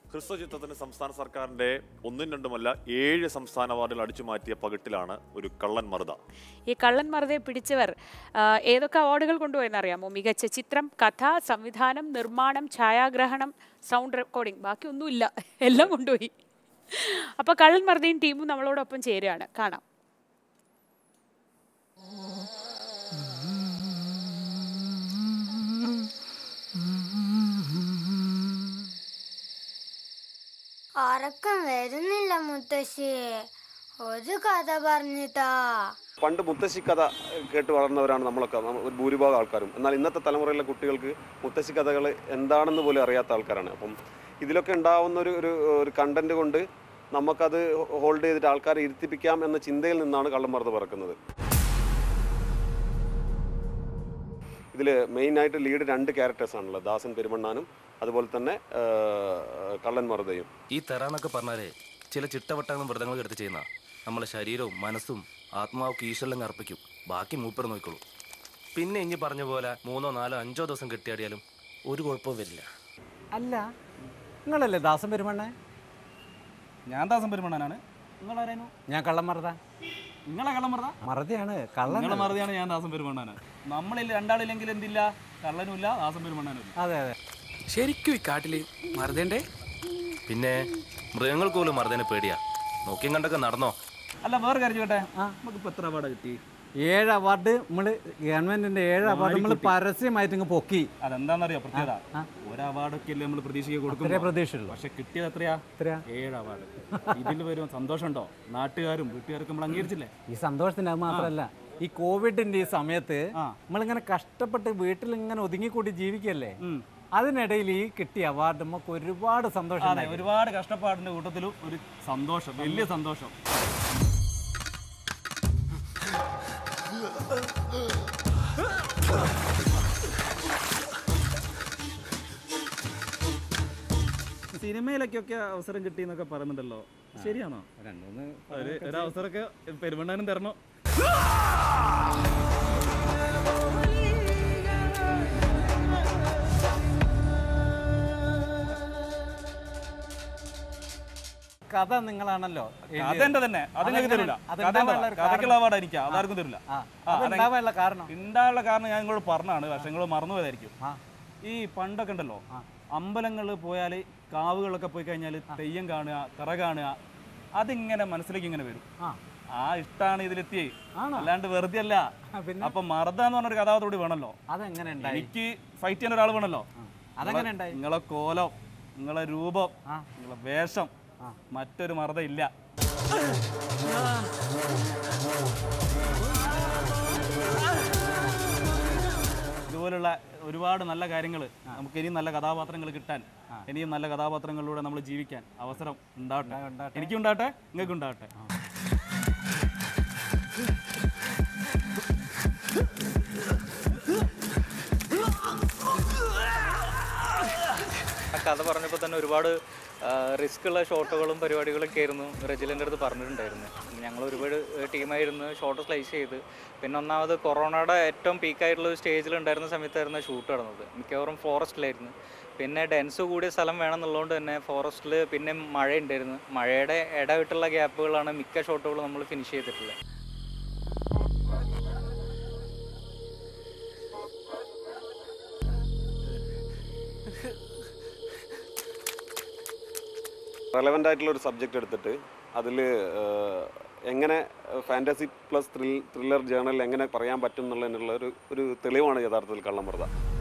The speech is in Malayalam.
ഹ്രസ്വചിത്രത്തിന് സംസ്ഥാന സർക്കാരിന്റെ ഒന്നും രണ്ടുമല്ല ഏഴ് സംസ്ഥാന അവാർഡുകൾ അടിച്ചു മാറ്റിയ പകിട്ടിലാണ് ഒരു കള്ളൻ മറുത ഈ കള്ളൻ മറുതെ പിടിച്ചവർ ആ, ഏതൊക്കെ അവാർഡുകൾ കൊണ്ടുപോയെന്ന് അറിയാമോ മികച്ച ചിത്രം കഥ സംവിധാനം നിർമ്മാണം ഛായാഗ്രഹണം സൗണ്ട് റെക്കോർഡിംഗ് ബാക്കിയൊന്നുമില്ല എല്ലാം കൊണ്ടുപോയി അപ്പൊ കള്ളൻ മറുതയും ടീമും നമ്മളോടൊപ്പം ചേരുകയാണ് കാണാം ഉറക്കം വരുന്നില്ല മുത്തശ്ശി ഒരു കഥ പറഞ്ഞിട്ടാ പണ്ട് മുത്തശ്ശി കഥ കേട്ട് വളർന്നവരാണ് നമ്മളൊക്കെ നമ്മ- ഒരു ഭൂരിഭാഗം ആൾക്കാരും എന്നാൽ ഇന്നത്തെ തലമുറയിലെ കുട്ടികൾക്ക് മുത്തശ്ശി കഥകൾ എന്താണെന്ന് പോലും അറിയാത്ത ആൾക്കാരാണ് അപ്പം ഇതിലൊക്കെ ഉണ്ടാവുന്ന ഒരു ഒരു ഒരു കണ്ടന്റ് കൊണ്ട് നമുക്കത് ഹോൾഡ് ചെയ്തിട്ട് ആൾക്കാരെ ഇരുത്തിപ്പിക്കാം എന്ന ചിന്തയിൽ നിന്നാണ് കള്ളമറുത് പറക്കുന്നത് ഇതിൽ മെയിനായിട്ട് ലീഡ് രണ്ട് ക്യാരക്ടേഴ്സ് ആണുള്ളത് ദാസൻ പെരുമണ്ണാനും അതുപോലെ തന്നെ ആ, കള്ളൻ മറുതയും ഈ തെറാന്നൊക്കെ പറഞ്ഞാലേ ചില ചിട്ടവട്ടങ്ങളും വ്രതങ്ങളും എടുത്ത് ചെയ്യുന്ന നമ്മളെ ശരീരവും മനസ്സും ആത്മാവൊക്കെ ഈശ്വരനും അർപ്പിക്കും ബാക്കി മൂപ്പർ നോക്കിക്കോളൂ പിന്നെ ഇനി പറഞ്ഞ പോലെ മൂന്നോ നാലോ അഞ്ചോ ദിവസം കെട്ടിയാടിയാലും ഒരു കുഴപ്പവും വരില്ല അല്ല നിങ്ങളല്ലേ ദാസൻ പെരുമണ്ണേ ഞാൻ ദാസം പെരുമണ്ണനാണ് നിങ്ങൾ ആരായിരുന്നു ഞാൻ കള്ളം മറത നിങ്ങളെ കള്ളം മറന്ന മറതിയാണ് കള്ളം നിങ്ങളെ മറുതിയാണ് ഞാൻ ദാസം പെരുമണ്ണനാണ് നമ്മളിൽ രണ്ടാളില്ലെങ്കിൽ എന്തില്ല കള്ളനുമില്ല ദാസം പെരുമണ്ണനുമില്ല അതെ അതെ ശരിക്കും ഈ കാട്ടില് മറുതേണ്ടേ പിന്നെ മൃഗങ്ങൾക്ക് പോലും മറുതനെ പേടിയാ നോക്കിയും കണ്ടൊക്കെ നടന്നോ അല്ല വേറെ കാര്യം ചോട്ടെ നമുക്ക് ഇപ്പൊ എത്ര അവാർഡ് കിട്ടി ഏഴ് അവാർഡ് നമ്മൾ ഗവൺമെന്റിന്റെ ഏഴ് അവാർഡ് നമ്മൾ പരസ്യമായിട്ട് ഇങ്ങ് പൊക്കി അതെന്താണെന്നറിയോ പ്രത്യേകത ഒരു അവാർഡൊക്കെ അല്ലേ നമ്മൾ പ്രതീക്ഷയ്ക്ക് ഇത്രേ കൊടുക്കും പ്രതീക്ഷയുള്ളൂ പക്ഷെ കിട്ടിയത് എത്രയാ എത്രയാ? ഏഴ് അവാർഡ് ഇതിൽ വരും സന്തോഷമുണ്ടോ നാട്ടുകാരും വീട്ടുകാർക്കും നമ്മൾ അംഗീകരിച്ചില്ലേ ഈ സന്തോഷത്തിന് അത് മാത്രമല്ല ഈ കോവിഡിന്റെ ഈ സമയത്ത് ആ. നമ്മളിങ്ങനെ കഷ്ടപ്പെട്ട് വീട്ടിൽ ഇങ്ങനെ ഒതുങ്ങിക്കൂടി ജീവിക്കല്ലേ ഉം. അതിനിടയിൽ ഈ കിട്ടിയ അവാർഡ് നമുക്ക് ഒരുപാട് സന്തോഷം അതെ ഉണ്ടാക്കി. ഒരുപാട് കഷ്ടപ്പാടിന്റെ കൂട്ടത്തിലും ഒരു സന്തോഷം വലിയ സന്തോഷം സിനിമയിലൊക്കെ അവസരം കിട്ടി എന്നൊക്കെ പറയുന്നുണ്ടല്ലോ ശരിയാണോ രണ്ടുമൂന്ന് ഒരു ഒരു അവസരമൊക്കെ പെരുമണ്ണാനും തരണം കഥ നിങ്ങളാണല്ലോ എഴുതിയത്. കഥ എന്റെ തന്നെ അത് നിങ്ങൾക്ക് തരില്ല അതുണ്ടാവാനുള്ള ഒരു കഥയ്ക്കുള്ള കാരണം. അവാർഡ് എനിക്ക് അതാർക്കും തരില്ല ആ, ആ, അത് അതെ. ഉണ്ടാവാനുള്ള കാരണം ഉണ്ടാകാനുള്ള കാരണം ഞാൻ നിങ്ങളോട് പറഞ്ഞാണ് പക്ഷെ നിങ്ങൾ മറന്നുപോയതായിരിക്കും ആ. ഈ പണ്ടൊക്കെ ഉണ്ടല്ലോ അമ്പലങ്ങളിൽ പോയാൽ കാവുകളൊക്കെ പോയി കഴിഞ്ഞാൽ തെയ്യം കാണുക തറ കാണുക അതിങ്ങനെ മനസ്സിലേക്ക് ഇങ്ങനെ വരും ആ ആ ഇഷ്ടാണ് ഇതിലെത്തിയേ ആണോ? അല്ലാണ്ട് വെറുതെ അല്ല ആ, പിന്നെ അപ്പൊ മറുത എന്ന് പറഞ്ഞൊരു കഥാപാത്രത്തോടി വേണമല്ലോ അതെങ്ങനെ ഉണ്ടായി എനിക്ക് ഫൈറ്റ് ചെയ്യുന്ന ഒരാൾ വേണമല്ലോ അതെങ്ങനെ ഉണ്ടായി നിങ്ങളെ കോലം നിങ്ങളെ രൂപം ആ. നിങ്ങളെ വേഷം ആ. മറ്റൊരു മറുത ഇല്ല ഇതുപോലുള്ള ഒരുപാട് നല്ല കാര്യങ്ങൾ നമുക്ക് ഇനിയും നല്ല കഥാപാത്രങ്ങൾ കിട്ടാൻ ഇനിയും നല്ല കഥാപാത്രങ്ങളിലൂടെ നമ്മൾ ജീവിക്കാൻ അവസരം ഉണ്ടാവട്ടെ ഉണ്ടാവട്ടെ. എനിക്കും ഉണ്ടാവട്ടെ നിങ്ങൾക്കും ഉണ്ടാവട്ടെ ആ കഥ പറഞ്ഞപ്പോൾ തന്നെ ഒരുപാട് റിസ്ക് ഉള്ള ഷോട്ടുകളും പരിപാടികളൊക്കെ ആയിരുന്നു റെജിലിൻ്റെ അടുത്ത് പറഞ്ഞിട്ടുണ്ടായിരുന്നു ഞങ്ങൾ ഒരുപാട് ടീമായിരുന്നു ഷോട്ട് സ്ലൈസ് ചെയ്ത് പിന്നെ ഒന്നാമത് കൊറോണയുടെ ഏറ്റവും പീക്കായിട്ടുള്ള ഒരു സ്റ്റേജിൽ ഉണ്ടായിരുന്ന സമയത്തായിരുന്നു ഷൂട്ട് നടന്നത് മിക്കവാറും ഫോറസ്റ്റിലായിരുന്നു പിന്നെ ഡെൻസ് കൂടിയ സ്ഥലം വേണമെന്നുള്ളതുകൊണ്ട് തന്നെ ഫോറസ്റ്റിൽ പിന്നെ മഴ ഉണ്ടായിരുന്നു മഴയുടെ ഇടവിട്ടുള്ള ഗ്യാപ്പുകളാണ് മിക്ക ഷോട്ടുകളും നമ്മൾ ഫിനിഷ് ചെയ്തിട്ടുള്ളത് റെലവൻ്റ് ആയിട്ടുള്ള ഒരു സബ്ജക്റ്റ് എടുത്തിട്ട് അതിൽ എങ്ങനെ fantasy plus thrill thriller genre എങ്ങനെ പറയാൻ പറ്റും എന്നുള്ളതിനുള്ള ഒരു ഒരു തെളിവാണ് യഥാർത്ഥത്തിൽ കള്ളമൃത